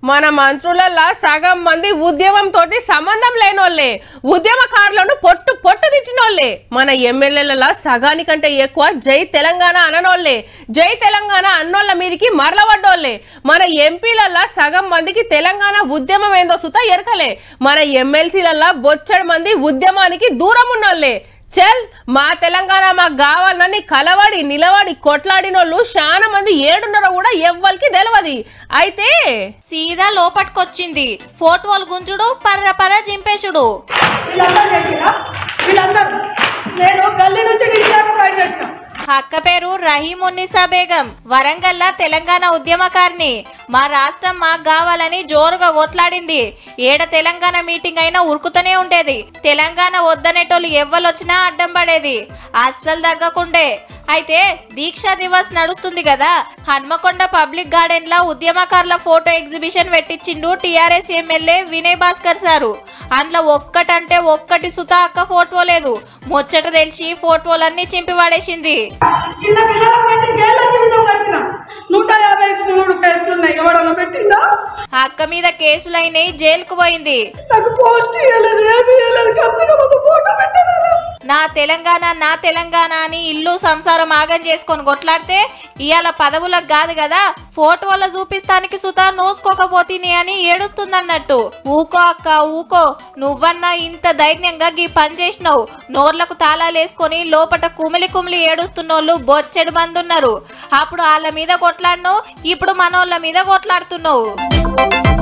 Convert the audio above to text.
మన మంత్రులల్లా సగం మంది ఉద్యమం తోటి సంబంధం లేనోళ్ళే ఉద్యమకారులను పొట్టు పొట్టు తిట్టినోళ్ళే మన ఎమ్మెల్యేల సగానికంటే ఎక్కువ జై తెలంగాణ అననోళ్ళే జై తెలంగాణ అన్నోళ్ళ మీదికి మరలబడ్డోళ్ళే మన ఎంపీలల్లా సగం మందికి తెలంగాణ ఉద్యమం ఏందో సుత ఎరకలే మన ఎమ్మెల్సీలల్లా బొచ్చడి మంది ఉద్యమానికి దూరం ఉన్నోళ్ళే చల్ మా తెలంగాణ మాకు కావాలని కలవడి నిలబడి కొట్లాడినోళ్ళు చాలా మంది ఏడున్నర కూడా ఎవ్వరికి తెలియదు అయితే సీదా లోపటికొచ్చింది ఫోటోలు గుంజుడు పర్ర పర్ర జింపేసుడు వీళ్ళందరూ చేసిరా వీళ్ళందరూ నేను గల్లీ నుంచి ఢిల్లీ దాకా ఫైట్ చేసిన అక్క పేరు రహీం ఉన్నిసా బేగం వరంగల్లా తెలంగాణ ఉద్యమకారిని మా రాష్ట్రం మాకు కావాలని జోరుగా కొట్లాడింది ఏడ తెలంగాణ మీటింగ్ అయినా ఉరుకుతూనే ఉండేది తెలంగాణ వద్దనేటోళ్ళు ఎవ్వలొచ్చినా అడ్డం పడేది అస్సలు తగ్గకుండే అయితే దీక్షా దివస్ నడుస్తుంది కదా హన్మకొండ పబ్లిక్ గార్డెన్ లో ఉద్యమకారుల ఫోటో ఎగ్జిబిషన్ పెట్టించిండు TRS MLA Vinay Bhaskar sir అందులో ఒక్కటంటే ఒక్కటి సుతా అక్క ఫోటో లేదు ముచ్చట తెలిసి ఫోటోలన్నీ చింపి పడేసింది చిన్న పిల్లలకు పెట్టి జైల్లో జీవితం గడిపిన నూట యాభై మూడు కేసులు ఉన్నాయి ఎవడన్నా పెట్టిందా అక్క మీద కేసులైనాయి జైలుకు పోయింది నాకు పోస్ట్ ఇవ్వలేదు ఏమీ ఇవ్వలేదు కమ్సగా ఒక ఫోటో పెట్టాను నా తెలంగాణ నా తెలంగాణ అని ఇల్లు సంసారం ఆగం చేసుకొని కొట్లాడితే ఇవాళ పదవులకు కాదు కదా ఫోటోల చూపిస్తానికి సుతా నోసుకోకపోతీని అని ఏడుస్తుందన్నట్టు ఊకో అక్క ఊకో నువ్వన్నా ఇంత ధైర్యంగా గీ పని చేసినావు నోర్లకు తాళాలేసుకొని లోపట కుమిలి కుమిలి ఏడుస్తున్నోళ్ళు బొచ్చెడు మంది ఉన్నారు అప్పుడు వాళ్ళ మీద కొట్లాడినావు ఇప్పుడు మనోళ్ళ మీద కొట్లాడుతున్నావు